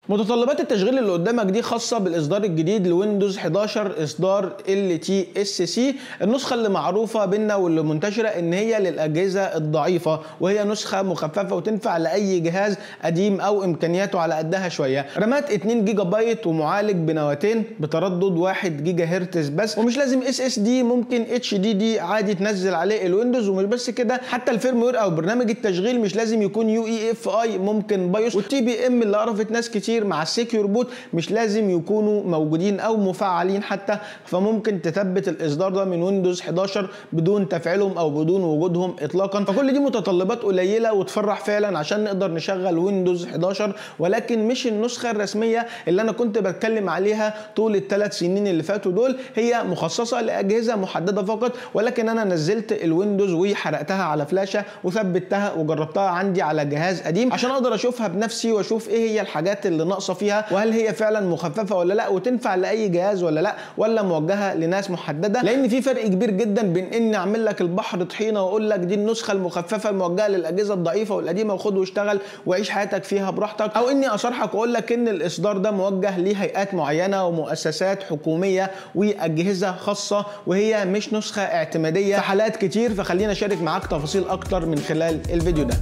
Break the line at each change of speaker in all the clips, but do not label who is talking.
متطلبات التشغيل اللي قدامك دي خاصة بالإصدار الجديد لويندوز 11 إصدار ال تي اس سي النسخة اللي معروفة بينا واللي منتشرة إن هي للأجهزة الضعيفة وهي نسخة مخففة وتنفع لأي جهاز قديم أو إمكانياته على قدها شوية رامات 2 جيجا بايت ومعالج بنواتين بتردد 1 جيجا هرتز بس ومش لازم اس اس دي ممكن اتش دي دي عادي تنزل عليه الويندوز ومش بس كده حتى الفيرم وير أو برنامج التشغيل مش لازم يكون يو اي اف اي ممكن بايوس والتي بي ام اللي عرفت ناس كتير مع السكيور بوت مش لازم يكونوا موجودين او مفعلين حتى فممكن تثبت الاصدار ده من ويندوز 11 بدون تفعيلهم او بدون وجودهم اطلاقا فكل دي متطلبات قليله وتفرح فعلا عشان نقدر نشغل ويندوز 11 ولكن مش النسخه الرسميه اللي انا كنت بتكلم عليها طول الثلاث سنين اللي فاتوا دول هي مخصصه لاجهزه محدده فقط ولكن انا نزلت الويندوز وحرقتها على فلاشه وثبتها وجربتها عندي على جهاز قديم عشان اقدر اشوفها بنفسي واشوف ايه هي الحاجات اللي ناقصه فيها وهل هي فعلا مخففه ولا لا وتنفع لاي جهاز ولا لا ولا موجهه لناس محدده لان في فرق كبير جدا بين اني اعمل لك البحر طحينه واقول لك دي النسخه المخففه الموجهه للاجهزه الضعيفه والقديمه وخد واشتغل وعيش حياتك فيها براحتك او اني اصرحك واقول لك ان الاصدار ده موجه لهيئات معينه ومؤسسات حكوميه واجهزه خاصه وهي مش نسخه اعتماديه في حالات كتير فخلينا اشارك معاك تفاصيل اكتر من خلال الفيديو ده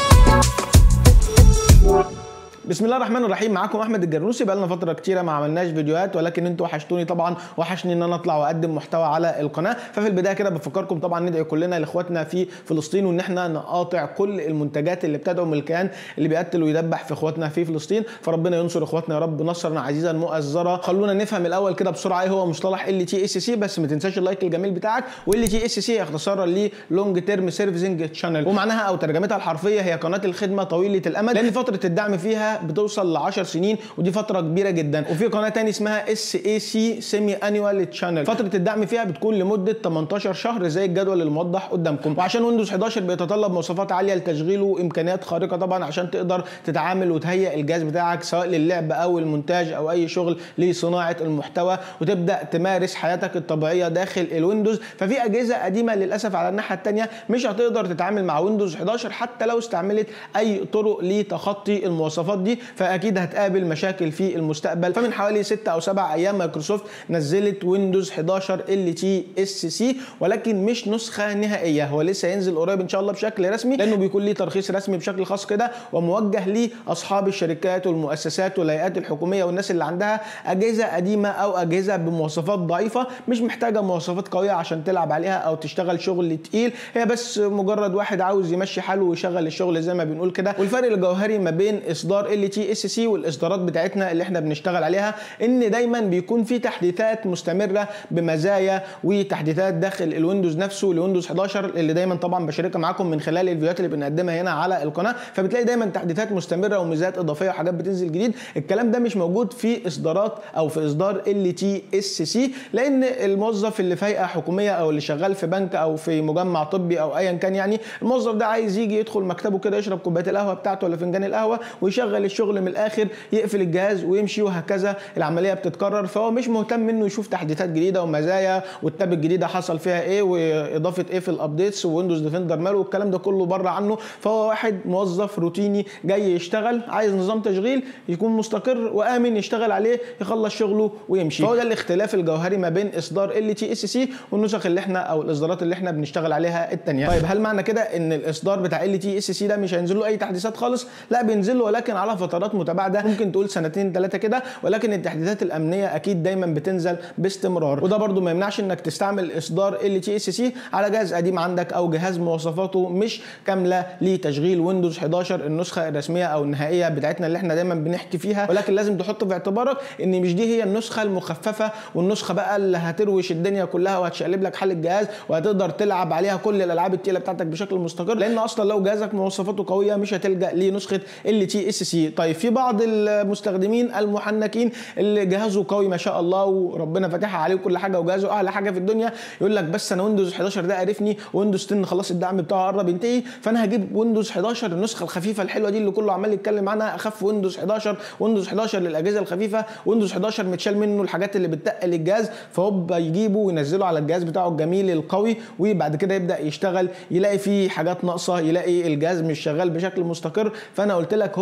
بسم الله الرحمن الرحيم معاكم احمد الجرنوسي بقالنا فتره كتيره ما عملناش فيديوهات ولكن انتوا وحشتوني طبعا وحشني ان انا اطلع واقدم محتوى على القناه ففي البدايه كده بفكركم طبعا ندعي كلنا لاخواتنا في فلسطين وان احنا نقاطع كل المنتجات اللي بتدعم الكيان اللي بيقتل ويدبح في اخواتنا في فلسطين فربنا ينصر اخواتنا يا رب نصرا عزيزا مؤزرا خلونا نفهم الاول كده بسرعه ايه هو مصطلح ال تي اس سي بس ما تنساش اللايك الجميل بتاعك وال تي اس سي اختصارا ل لونج تيرم سيرفيسنج تشانل ومعناها او ترجمتها الحرفيه هي قناه الخدمه طويله الامد لان فتره الدعم فيها بتوصل ل 10 سنين ودي فتره كبيره جدا وفي قناه تاني اسمها اس اي سي سيمي انيوال تشانل فتره الدعم فيها بتكون لمده 18 شهر زي الجدول الموضح قدامكم وعشان ويندوز 11 بيتطلب مواصفات عاليه لتشغيله وامكانيات خارقه طبعا عشان تقدر تتعامل وتهيئ الجهاز بتاعك سواء للعب او المونتاج او اي شغل لصناعه المحتوى وتبدا تمارس حياتك الطبيعيه داخل الويندوز ففي اجهزه قديمه للاسف على الناحيه الثانيه مش هتقدر تتعامل مع ويندوز 11 حتى لو استعملت اي طرق لتخطي المواصفات دي فاكيد هتقابل مشاكل في المستقبل فمن حوالي 6 او 7 ايام مايكروسوفت نزلت ويندوز 11 ال تي اس سي ولكن مش نسخه نهائيه هو لسه هينزل قريب ان شاء الله بشكل رسمي لانه بيكون ليه ترخيص رسمي بشكل خاص كده وموجه لاصحاب الشركات والمؤسسات والهيئات الحكوميه والناس اللي عندها اجهزه قديمه او اجهزه بمواصفات ضعيفه مش محتاجه مواصفات قويه عشان تلعب عليها او تشتغل شغل تقيل هي بس مجرد واحد عاوز يمشي حاله ويشغل الشغل زي ما بنقول كده والفرق الجوهري ما بين اصدار ال تي اس سي والاصدارات بتاعتنا اللي احنا بنشتغل عليها ان دايما بيكون في تحديثات مستمره بمزايا وتحديثات داخل الويندوز نفسه لويندوز 11 اللي دايما طبعا بشاركها معاكم من خلال الفيديوهات اللي بنقدمها هنا على القناه فبتلاقي دايما تحديثات مستمره وميزات اضافيه وحاجات بتنزل جديد الكلام ده مش موجود في اصدارات او في اصدار ال تي اس سي لان الموظف اللي في هيئه حكوميه او اللي شغال في بنك او في مجمع طبي او ايا كان يعني الموظف ده عايز يجي يدخل مكتبه كده يشرب كوبايه القهوه بتاعته ولا فنجان القهوه ويشغل الشغل من الاخر يقفل الجهاز ويمشي وهكذا العمليه بتتكرر فهو مش مهتم انه يشوف تحديثات جديده ومزايا والتاب الجديده حصل فيها ايه واضافه ايه في الابديتس وويندوز ديفندر ماله والكلام ده كله بره عنه فهو واحد موظف روتيني جاي يشتغل عايز نظام تشغيل يكون مستقر وامن يشتغل عليه يخلص شغله ويمشي فهو ده الاختلاف الجوهري ما بين اصدار ال تي اس سي والنسخ اللي احنا او الاصدارات اللي احنا بنشتغل عليها الثانيه طيب هل معنى كده ان الاصدار بتاع ال تي اس سي ده مش هينزل له اي تحديثات خالص لا بينزل له ولكن على فترات متباعده ممكن تقول سنتين ثلاثه كده ولكن التحديثات الامنيه اكيد دايما بتنزل باستمرار وده برضو ما يمنعش انك تستعمل اصدار ال تي اس سي على جهاز قديم عندك او جهاز مواصفاته مش كامله لتشغيل ويندوز 11 النسخه الرسميه او النهائيه بتاعتنا اللي احنا دايما بنحكي فيها ولكن لازم تحط في اعتبارك ان مش دي هي النسخه المخففه والنسخه بقى اللي هتروش الدنيا كلها وهتشقلب لك حال الجهاز وهتقدر تلعب عليها كل الالعاب التقيله بتاعتك بشكل مستقر لان اصلا لو جهازك مواصفاته قويه مش هتلجا لنسخه ال تي اس سي طيب في بعض المستخدمين المحنكين اللي جهازه قوي ما شاء الله وربنا فاتحها عليه كل حاجه وجهازه اعلى حاجه في الدنيا يقول لك بس انا ويندوز 11 ده عرفني ويندوز 10 خلاص الدعم بتاعه قرب ينتهي فانا هجيب ويندوز 11 النسخه الخفيفه الحلوه دي اللي كله عمال يتكلم عنها اخف ويندوز 11 ويندوز 11 للاجهزه الخفيفه ويندوز 11 متشال منه الحاجات اللي بتقل الجهاز فهوب يجيبه وينزله على الجهاز بتاعه الجميل القوي وبعد كده يبدا يشتغل يلاقي فيه حاجات ناقصه يلاقي الجهاز مش شغال بشكل مستقر فانا قلت لك هو مش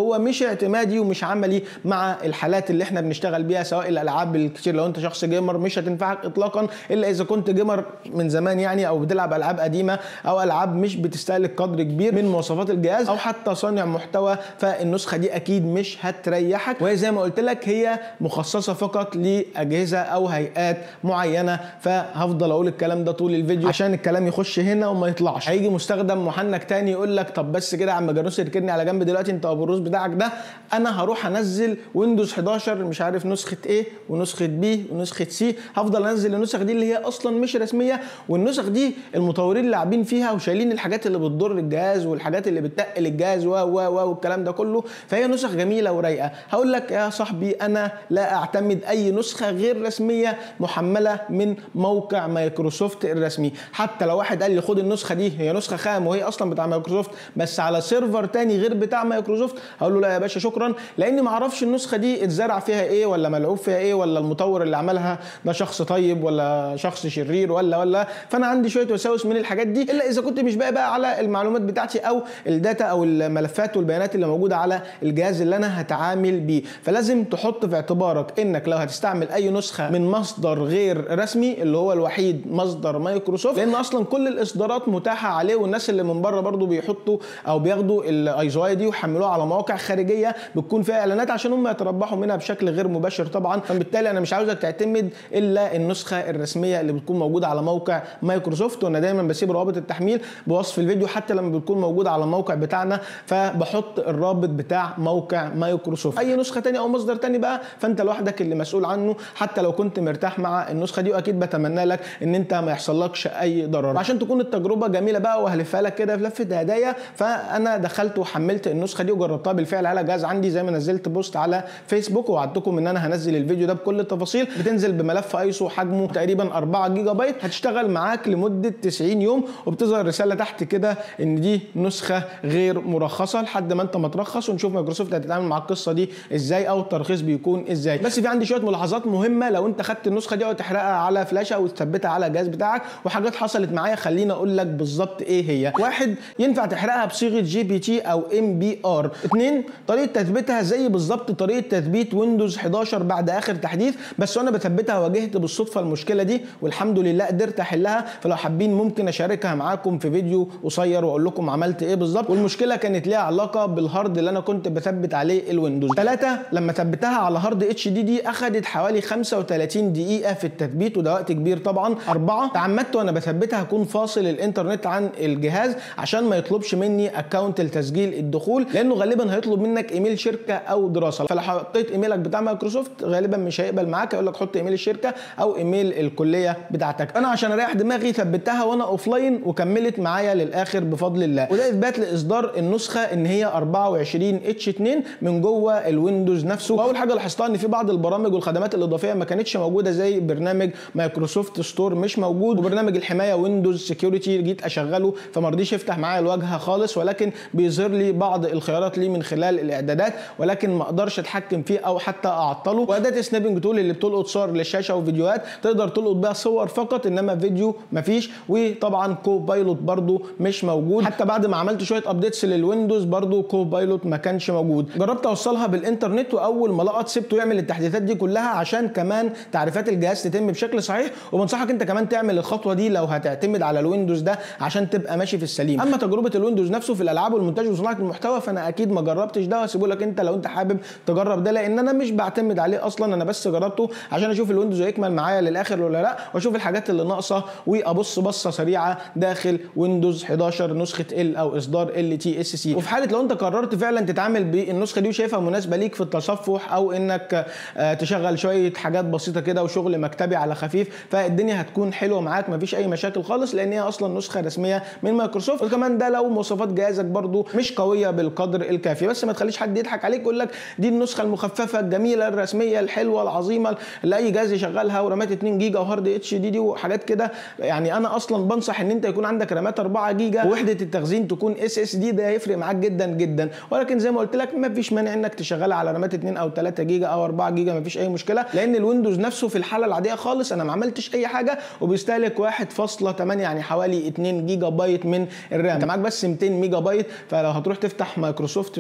اعتمادي ومش عملي مع الحالات اللي احنا بنشتغل بيها سواء الالعاب الكتير لو انت شخص جيمر مش هتنفعك اطلاقا الا اذا كنت جيمر من زمان يعني او بتلعب العاب قديمه او العاب مش بتستهلك قدر كبير من مواصفات الجهاز او حتى صانع محتوى فالنسخه دي اكيد مش هتريحك وهي زي ما قلت لك هي مخصصه فقط لاجهزه او هيئات معينه فهفضل اقول الكلام ده طول الفيديو عشان الكلام يخش هنا وما يطلعش هيجي مستخدم محنك تاني يقول لك طب بس كده يا عم جانوس اركني على جنب دلوقتي انت ابو الروس بتاعك ده انا هروح انزل ويندوز 11 مش عارف نسخه ايه ونسخه بي ونسخه سي هفضل انزل النسخ دي اللي هي اصلا مش رسميه والنسخ دي المطورين لاعبين فيها وشايلين الحاجات اللي بتضر الجهاز والحاجات اللي بتقل الجهاز و و و والكلام ده كله فهي نسخ جميله ورايقه هقول لك يا صاحبي انا لا اعتمد اي نسخه غير رسميه محمله من موقع مايكروسوفت الرسمي حتى لو واحد قال لي خد النسخه دي هي نسخه خام وهي اصلا بتاع مايكروسوفت بس على سيرفر تاني غير بتاع مايكروسوفت هقول له لا يا باشا شكرا لاني ما اعرفش النسخه دي اتزرع فيها ايه ولا ملعوب فيها ايه ولا المطور اللي عملها ده شخص طيب ولا شخص شرير ولا ولا فانا عندي شويه وساوس من الحاجات دي الا اذا كنت مش باقي بقى على المعلومات بتاعتي او الداتا او الملفات والبيانات اللي موجوده على الجهاز اللي انا هتعامل بيه فلازم تحط في اعتبارك انك لو هتستعمل اي نسخه من مصدر غير رسمي اللي هو الوحيد مصدر مايكروسوفت لان اصلا كل الاصدارات متاحه عليه والناس اللي من بره برضو بيحطوا او بياخدوا الايزواي دي ويحملوها على مواقع خارجيه بتكون فيها اعلانات عشان هم يتربحوا منها بشكل غير مباشر طبعا فبالتالي انا مش عاوزك تعتمد الا النسخه الرسميه اللي بتكون موجوده على موقع مايكروسوفت وانا دايما بسيب روابط التحميل بوصف الفيديو حتى لما بتكون موجوده على الموقع بتاعنا فبحط الرابط بتاع موقع مايكروسوفت اي نسخه تانية او مصدر تاني بقى فانت لوحدك اللي مسؤول عنه حتى لو كنت مرتاح مع النسخه دي واكيد بتمنى لك ان انت ما يحصلكش اي ضرر عشان تكون التجربه جميله بقى وهلفها لك كده في لفه هدايا فانا دخلت وحملت النسخه دي وجربتها بالفعل على جهاز عندي زي ما نزلت بوست على فيسبوك ووعدتكم ان انا هنزل الفيديو ده بكل التفاصيل بتنزل بملف ايسو حجمه تقريبا 4 جيجا بايت هتشتغل معاك لمده 90 يوم وبتظهر رساله تحت كده ان دي نسخه غير مرخصه لحد ما انت ما ترخص ونشوف مايكروسوفت هتتعامل مع القصه دي ازاي او الترخيص بيكون ازاي بس في عندي شويه ملاحظات مهمه لو انت خدت النسخه دي وتحرقها على فلاشه وتثبتها على الجهاز بتاعك وحاجات حصلت معايا خليني اقول لك بالظبط ايه هي واحد ينفع تحرقها بصيغه جي بي تي او ام بي ار اثنين طريقه تثبيتها زي بالظبط طريقه تثبيت ويندوز 11 بعد اخر تحديث بس وانا بثبتها واجهت بالصدفه المشكله دي والحمد لله قدرت احلها فلو حابين ممكن اشاركها معاكم في فيديو قصير واقول لكم عملت ايه بالظبط والمشكله كانت ليها علاقه بالهارد اللي انا كنت بثبت عليه الويندوز ثلاثة لما ثبتها على هارد اتش دي دي اخذت حوالي 35 دقيقه في التثبيت وده وقت كبير طبعا أربعة تعمدت وانا بثبتها اكون فاصل الانترنت عن الجهاز عشان ما يطلبش مني اكونت لتسجيل الدخول لانه غالبا هيطلب منك ايميل شركه او دراسه فلو حطيت ايميلك بتاع مايكروسوفت غالبا مش هيقبل معاك هيقول لك حط ايميل الشركه او ايميل الكليه بتاعتك انا عشان اريح دماغي ثبتها وانا اوف لاين وكملت معايا للاخر بفضل الله وده اثبات لاصدار النسخه ان هي 24 اتش 2 من جوه الويندوز نفسه واول حاجه لاحظتها ان في بعض البرامج والخدمات الاضافيه ما كانتش موجوده زي برنامج مايكروسوفت ستور مش موجود وبرنامج الحمايه ويندوز سكيورتي جيت اشغله فما رضيش يفتح معايا الواجهه خالص ولكن بيظهر لي بعض الخيارات ليه من خلال الاعدادات ولكن ما اقدرش اتحكم فيه او حتى اعطله واداه سنابنج تول اللي بتلقط صور للشاشه وفيديوهات تقدر تلقط بيها صور فقط انما فيديو مفيش وطبعا كو بايلوت برضو مش موجود حتى بعد ما عملت شويه ابديتس للويندوز برضو كو بايلوت ما كانش موجود جربت اوصلها بالانترنت واول ما لقط سبته يعمل التحديثات دي كلها عشان كمان تعريفات الجهاز تتم بشكل صحيح وبنصحك انت كمان تعمل الخطوه دي لو هتعتمد على الويندوز ده عشان تبقى ماشي في السليم اما تجربه الويندوز نفسه في الالعاب والمونتاج وصناعه المحتوى فانا اكيد ما جربتش ده واسيبه لك انت لو انت حابب تجرب ده لان انا مش بعتمد عليه اصلا انا بس جربته عشان اشوف الويندوز هيكمل معايا للاخر ولا لا واشوف الحاجات اللي ناقصه وابص بصه سريعه داخل ويندوز 11 نسخه ال او اصدار ال تي اس سي وفي حاله لو انت قررت فعلا تتعامل بالنسخه دي وشايفها مناسبه ليك في التصفح او انك تشغل شويه حاجات بسيطه كده وشغل مكتبي على خفيف فالدنيا هتكون حلوه معاك مفيش اي مشاكل خالص لان هي اصلا نسخه رسميه من مايكروسوفت وكمان ده لو مواصفات جهازك برضو مش قويه بالقدر الكافي بس ما تخليش حد يضحك عليك يقول لك دي النسخه المخففه الجميله الرسميه الحلوه العظيمه اللي اي جهاز يشغلها ورامات 2 جيجا وهارد اتش دي دي وحاجات كده يعني انا اصلا بنصح ان انت يكون عندك رامات 4 جيجا ووحده التخزين تكون اس اس دي ده هيفرق معاك جدا جدا ولكن زي ما قلت لك ما فيش مانع انك تشغلها على رامات 2 او 3 جيجا او 4 جيجا ما فيش اي مشكله لان الويندوز نفسه في الحاله العاديه خالص انا ما عملتش اي حاجه وبيستهلك 1.8 يعني حوالي 2 جيجا بايت من الرام انت معاك بس 200 ميجا بايت فلو هتروح تفتح مايكروسوفت ستور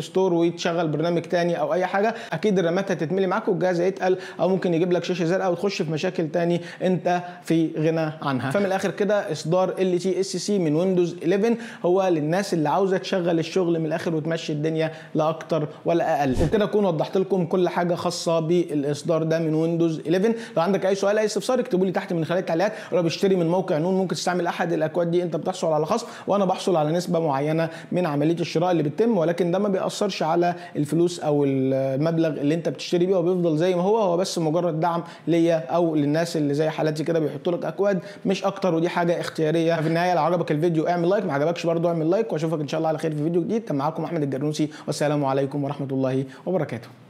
وتشغل برنامج تاني او اي حاجه اكيد الرامات هتتملي معاك والجهاز هيتقل او ممكن يجيب لك شاشه زرقاء وتخش في مشاكل تاني انت في غنى عنها فمن الاخر كده اصدار ال تي اس سي من ويندوز 11 هو للناس اللي عاوزه تشغل الشغل من الاخر وتمشي الدنيا لا اكتر ولا اقل وبكده اكون وضحت لكم كل حاجه خاصه بالاصدار ده من ويندوز 11 لو عندك اي سؤال اي استفسار اكتبوا لي تحت من خلال التعليقات ولو بتشتري من موقع نون ممكن تستعمل احد الاكواد دي انت بتحصل على خصم وانا بحصل على نسبه معينه من عمليه الشراء اللي بتتم ولكن ده ما بيأثرش على الفلوس او المبلغ اللي انت بتشتري بيه وبيفضل زي ما هو هو بس مجرد دعم ليا او للناس اللي زي حالاتي كده بيحطوا لك اكواد مش اكتر ودي حاجه اختياريه في النهايه لو عجبك الفيديو اعمل لايك ما عجبكش برضه اعمل لايك واشوفك ان شاء الله على خير في فيديو جديد كان معاكم احمد الجرنوسي والسلام عليكم ورحمه الله وبركاته